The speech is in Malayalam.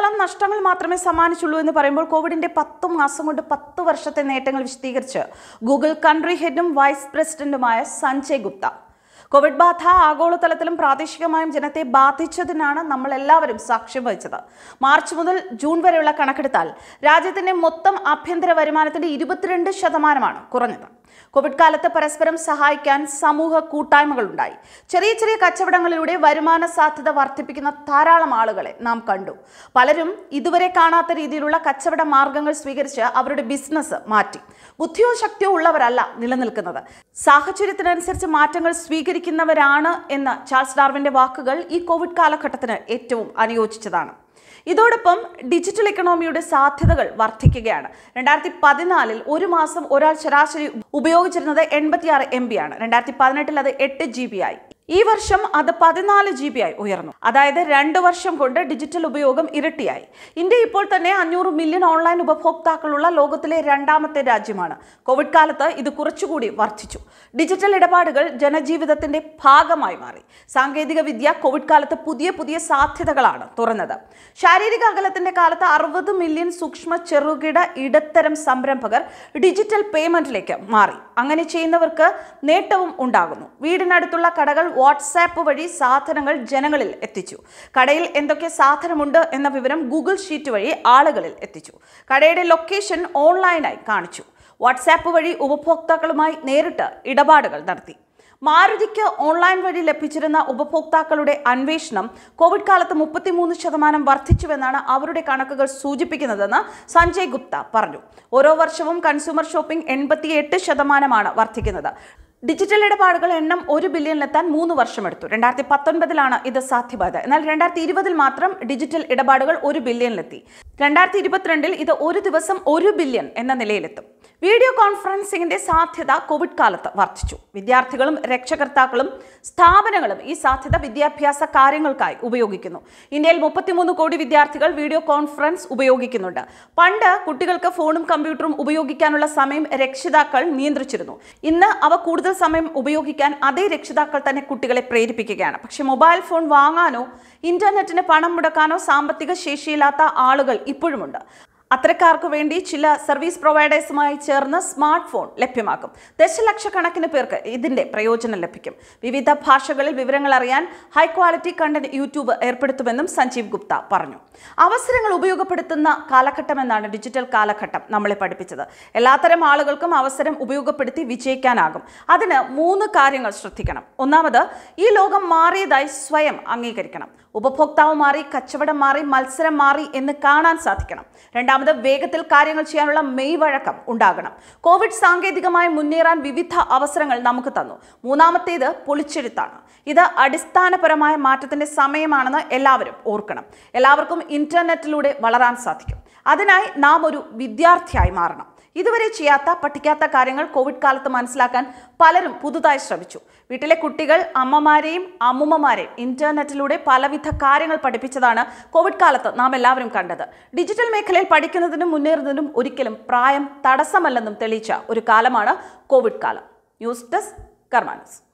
കാലം നഷ്ടങ്ങൾ മാത്രമേ സമ്മാനിച്ചുള്ളൂ എന്ന് പറയുമ്പോൾ കോവിഡിന്റെ പത്ത് മാസം കൊണ്ട് പത്ത് വർഷത്തെ നേട്ടങ്ങൾ വിശദീകരിച്ച് ഗൂഗിൾ കൺട്രി ഹെഡും വൈസ് പ്രസിഡന്റുമായ സഞ്ജയ് ഗുപ്ത കോവിഡ് ബാധ ആഗോളതലത്തിലും പ്രാദേശികമായും ജനത്തെ ബാധിച്ചതിനാണ് നമ്മൾ എല്ലാവരും സാക്ഷ്യം വഹിച്ചത് മാർച്ച് മുതൽ ജൂൺ വരെയുള്ള കണക്കെടുത്താൽ രാജ്യത്തിന്റെ മൊത്തം ആഭ്യന്തര വരുമാനത്തിന്റെ ഇരുപത്തിരണ്ട് ശതമാനമാണ് കുറഞ്ഞത് കോവിഡ് കാലത്ത് പരസ്പരം സഹായിക്കാൻ സമൂഹ കൂട്ടായ്മകൾ ഉണ്ടായി ചെറിയ ചെറിയ കച്ചവടങ്ങളിലൂടെ വരുമാന സാധ്യത വർദ്ധിപ്പിക്കുന്ന ധാരാളം ആളുകളെ നാം കണ്ടു പലരും ഇതുവരെ കാണാത്ത രീതിയിലുള്ള കച്ചവട മാർഗങ്ങൾ സ്വീകരിച്ച് അവരുടെ ബിസിനസ് മാറ്റി ബുദ്ധിയോ ശക്തിയോ ഉള്ളവരല്ല നിലനിൽക്കുന്നത് സാഹചര്യത്തിനനുസരിച്ച് മാറ്റങ്ങൾ സ്വീകരിക്കുന്നവരാണ് എന്ന ചാൾസ് ഡാർവിന്റെ വാക്കുകൾ ഈ കോവിഡ് കാലഘട്ടത്തിന് ഏറ്റവും അനുയോജിച്ചതാണ് ഇതോടൊപ്പം ഡിജിറ്റൽ എക്കണോമിയുടെ സാധ്യതകൾ വർദ്ധിക്കുകയാണ് രണ്ടായിരത്തി പതിനാലിൽ ഒരു മാസം ഒരാൾ ശരാശരി ഉപയോഗിച്ചിരുന്നത് എൺപത്തിയാറ് എം ബി ആണ് രണ്ടായിരത്തി പതിനെട്ടിൽ അത് എട്ട് ജി ബി ആയി ഈ വർഷം അത് പതിനാല് ജി ബി ആയി ഉയർന്നു അതായത് രണ്ട് വർഷം കൊണ്ട് ഡിജിറ്റൽ ഉപയോഗം ഇരട്ടിയായി ഇന്ത്യ ഇപ്പോൾ തന്നെ അഞ്ഞൂറ് മില്യൺ ഓൺലൈൻ ഉപഭോക്താക്കളുള്ള ലോകത്തിലെ രണ്ടാമത്തെ രാജ്യമാണ് കോവിഡ് കാലത്ത് ഇത് കുറച്ചുകൂടി വർദ്ധിച്ചു ഡിജിറ്റൽ ഇടപാടുകൾ ജനജീവിതത്തിന്റെ ഭാഗമായി മാറി സാങ്കേതിക വിദ്യ കോവിഡ് കാലത്ത് പുതിയ പുതിയ സാധ്യതകളാണ് തുറന്നത് ശാരീരിക അകലത്തിന്റെ കാലത്ത് അറുപത് മില്യൺ സൂക്ഷ്മ ചെറുകിട ഇടത്തരം സംരംഭകർ ഡിജിറ്റൽ പേയ്മെന്റിലേക്ക് മാറി അങ്ങനെ ചെയ്യുന്നവർക്ക് നേട്ടവും ഉണ്ടാകുന്നു വീടിനടുത്തുള്ള കടകൾ വാട്സാപ്പ് വഴി സാധനങ്ങൾ ജനങ്ങളിൽ എത്തിച്ചു കടയിൽ എന്തൊക്കെ സാധനമുണ്ട് എന്ന വിവരം ഗൂഗിൾ ഷീറ്റ് വഴി ആളുകളിൽ എത്തിച്ചു കടയുടെ ലൊക്കേഷൻ ഓൺലൈനായി കാണിച്ചു വാട്സാപ്പ് വഴി ഉപഭോക്താക്കളുമായി നേരിട്ട് ഇടപാടുകൾ നടത്തി മാരുതിക്ക് ഓൺലൈൻ വഴി ലഭിച്ചിരുന്ന ഉപഭോക്താക്കളുടെ അന്വേഷണം കോവിഡ് കാലത്ത് മുപ്പത്തിമൂന്ന് ശതമാനം വർദ്ധിച്ചുവെന്നാണ് അവരുടെ കണക്കുകൾ സൂചിപ്പിക്കുന്നതെന്ന് സഞ്ജയ് ഗുപ്ത പറഞ്ഞു ഓരോ വർഷവും കൺസ്യൂമർ ഷോപ്പിംഗ് എൺപത്തിയെട്ട് ശതമാനമാണ് വർദ്ധിക്കുന്നത് ഡിജിറ്റൽ ഇടപാടുകൾ എണ്ണം ഒരു ബില്യണിലെത്താൻ മൂന്ന് വർഷമെടുത്തു രണ്ടായിരത്തി പത്തൊൻപതിലാണ് ഇത് സാധ്യമായത് എന്നാൽ രണ്ടായിരത്തി ഇരുപതിൽ മാത്രം ഡിജിറ്റൽ ഇടപാടുകൾ ഒരു ബില്യണിലെത്തി രണ്ടായിരത്തി ഇരുപത്തിരണ്ടിൽ ഇത് ഒരു ദിവസം ഒരു ബില്യൺ എന്ന നിലയിലെത്തും വീഡിയോ കോൺഫറൻസിംഗിന്റെ സാധ്യത കോവിഡ് കാലത്ത് വർദ്ധിച്ചു വിദ്യാർത്ഥികളും രക്ഷകർത്താക്കളും സ്ഥാപനങ്ങളും ഈ സാധ്യത വിദ്യാഭ്യാസ കാര്യങ്ങൾക്കായി ഉപയോഗിക്കുന്നു ഇന്ത്യയിൽ മുപ്പത്തിമൂന്ന് കോടി വിദ്യാർത്ഥികൾ വീഡിയോ കോൺഫറൻസ് ഉപയോഗിക്കുന്നുണ്ട് പണ്ട് കുട്ടികൾക്ക് ഫോണും കമ്പ്യൂട്ടറും ഉപയോഗിക്കാനുള്ള സമയം രക്ഷിതാക്കൾ നിയന്ത്രിച്ചിരുന്നു ഇന്ന് അവ കൂടുതൽ സമയം ഉപയോഗിക്കാൻ അതേ രക്ഷിതാക്കൾ തന്നെ കുട്ടികളെ പ്രേരിപ്പിക്കുകയാണ് പക്ഷെ മൊബൈൽ ഫോൺ വാങ്ങാനോ ഇന്റർനെറ്റിന് പണം മുടക്കാനോ സാമ്പത്തിക ശേഷിയില്ലാത്ത ആളുകൾ ഇപ്പോഴുമുണ്ട് അത്തരക്കാർക്ക് വേണ്ടി ചില സർവീസ് പ്രൊവൈഡേഴ്സുമായി ചേർന്ന് സ്മാർട്ട് ഫോൺ ലഭ്യമാക്കും ദശലക്ഷക്കണക്കിന് പേർക്ക് ഇതിന്റെ പ്രയോജനം ലഭിക്കും വിവിധ ഭാഷകളിൽ വിവരങ്ങൾ അറിയാൻ ഹൈ ക്വാളിറ്റി കണ്ടന്റ് യൂട്യൂബ് ഏർപ്പെടുത്തുമെന്നും സഞ്ജീവ് ഗുപ്ത പറഞ്ഞു അവസരങ്ങൾ ഉപയോഗപ്പെടുത്തുന്ന കാലഘട്ടമെന്നാണ് ഡിജിറ്റൽ കാലഘട്ടം നമ്മളെ പഠിപ്പിച്ചത് എല്ലാത്തരം ആളുകൾക്കും അവസരം ഉപയോഗപ്പെടുത്തി വിജയിക്കാനാകും അതിന് മൂന്ന് കാര്യങ്ങൾ ശ്രദ്ധിക്കണം ഒന്നാമത് ഈ ലോകം മാറിയതായി സ്വയം അംഗീകരിക്കണം ഉപഭോക്താവ് മാറി കച്ചവടം മാറി മത്സരം മാറി എന്ന് കാണാൻ സാധിക്കണം രണ്ടാമത് വേഗത്തിൽ കാര്യങ്ങൾ ചെയ്യാനുള്ള മെയ് വഴക്കം ഉണ്ടാകണം കോവിഡ് സാങ്കേതികമായി മുന്നേറാൻ വിവിധ അവസരങ്ങൾ നമുക്ക് തന്നു മൂന്നാമത്തേത് പൊളിച്ചെഴുത്താണ് ഇത് അടിസ്ഥാനപരമായ മാറ്റത്തിന്റെ സമയമാണെന്ന് എല്ലാവരും ഓർക്കണം എല്ലാവർക്കും ഇന്റർനെറ്റിലൂടെ വളരാൻ സാധിക്കും അതിനായി നാം ഒരു വിദ്യാർത്ഥിയായി മാറണം ഇതുവരെ ചെയ്യാത്ത പഠിക്കാത്ത കാര്യങ്ങൾ കോവിഡ് കാലത്ത് മനസ്സിലാക്കാൻ പലരും പുതുതായി ശ്രമിച്ചു വീട്ടിലെ കുട്ടികൾ അമ്മമാരെയും അമ്മുമ്മമാരെയും ഇന്റർനെറ്റിലൂടെ പലവിധ കാര്യങ്ങൾ പഠിപ്പിച്ചതാണ് കോവിഡ് കാലത്ത് നാം എല്ലാവരും കണ്ടത് ഡിജിറ്റൽ മേഖലയിൽ പഠിക്കുന്നതിനും മുന്നേറുന്നതിനും ഒരിക്കലും പ്രായം തടസ്സമല്ലെന്നും തെളിയിച്ച ഒരു കാലമാണ് കോവിഡ് കാലം ന്യൂസ് ഡെസ്ക് കർമാനസ്